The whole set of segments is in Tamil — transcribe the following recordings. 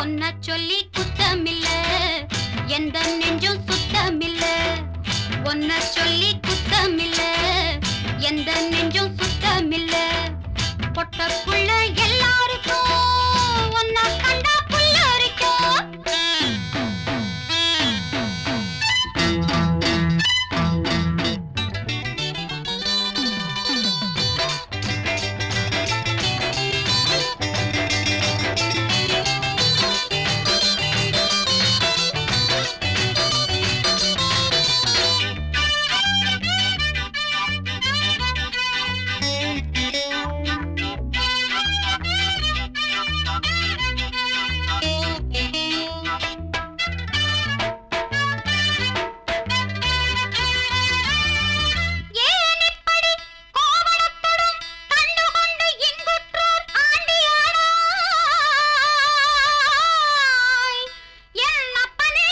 ஒன்ன சொல்லி குத்தமில்ல எந்த நெஞ்சும் சுத்தமில்ல ஒன்ன சொல்லி குத்தமில்ல எந்த நெஞ்சும் சுத்தமில்ல பொட்ட புள்ள எல்லாருக்கும் ஒன்ன கண்டா புல்லரிக்கும் ஏன் இப்படி கோவணத்துடன் கண்டுகொண்டு இங்குற்றோர் ஆண்டியானாய்? என் அப்பனே,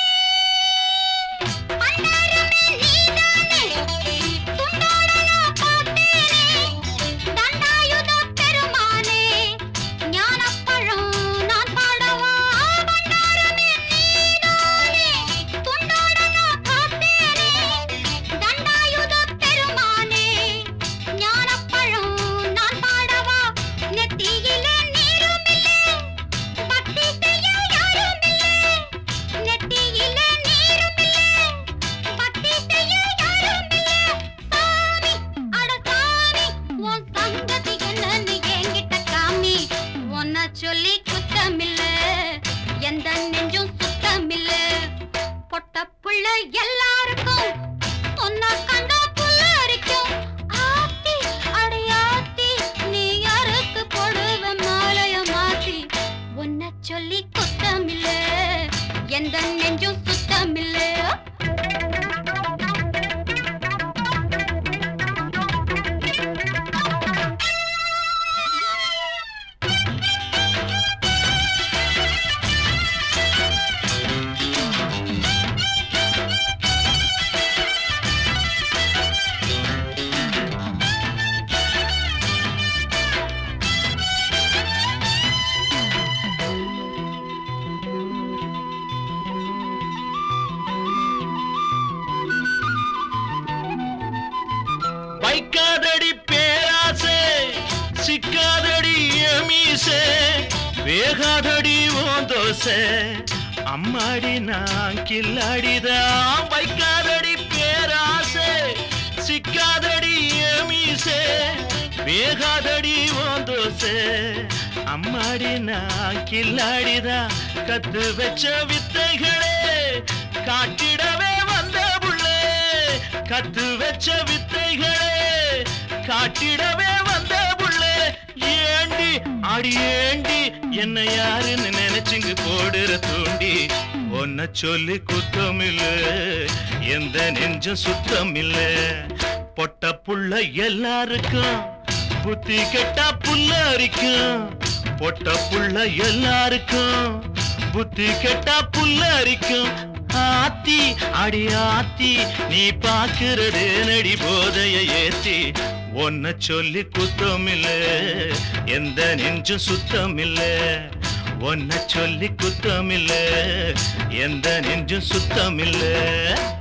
பண்டாரமே நீதானே, துண்டோட நான் பார்த்தேனே, தண்டாயுதப் பெருமானே, ஞானப்பழம் நான் பாடவா? பண்டாரமே நீதானே, துண்டோட நான் பார்த்தேனே, தண்டாயுதப் பெருமானே, ஞானப்பழம் நான் பாடவா? நெத்தியிலே நீருமில்லை, பக்தி செய்ய யாருமில்லை. நெத்தியிலே நீருமில்லை, பக்தி செய்ய யாருமில்லை. சாமி, அட சாமி, உன் சங்கதி என்னன்னு என்கிட்ட காமி. உன்னை சொல்லி குத்தமில்ல, எந்த நெஞ்சும் சுத்தமில்ல. பொட்ட புள்ள எல்லாருக்கும் உன்னை கண்டா புல்லரிக்கும். ஆத்தி, அடி ஆத்தி, நீ யாருக்கு போடுவ மாலைய மாத்தி? உன்னை சொல்லி குத்தமில்ல, எந்த நெஞ்சும் சுத்தமில்ல வைக்காதடி பேராசை சிக்காதடி எமீசே வேகாதடி உன் தோசை அம்மாடி நான் கில்லாடிதான் வைக்காதடி பேராசை சிக்காதடி எமீசே வேகாதடி உன் தோசை அம்மாடி நான் கில்லாடிதான் கத்து வச்ச வித்தைகளே காட்டிடவே வந்த புள்ளே கத்து வச்ச வித்தைகளே காட்டிடவே வந்த புள்ளே ஏண்டி அடி ஏண்டி என்ன யாருன்னு நினைச்சுங்க போடுற தூண்டி ஒன்ன சொல்லி குத்தம் இல்ல எந்த நெஞ்சும் சுத்தம் இல்ல பொட்ட புள்ள எல்லாருக்கும் புத்தி கெட்டா புல்ல அரிக்கும் பொட்ட புள்ள எல்லாருக்கும் புத்தி கெட்டா புல்ல அரிக்கும் ஆத்தி அடி ஆத்தி நீ பாக்குறது நடி போதைய ஏத்தி ஒன்ன சொல்லி குத்தம் இல்ல எந்த நெஞ்சும் சுத்தம் இல்ல ஒன்ன சொல்லி குத்தம் இல்ல எந்த நெஞ்சும் சுத்தம் இல்ல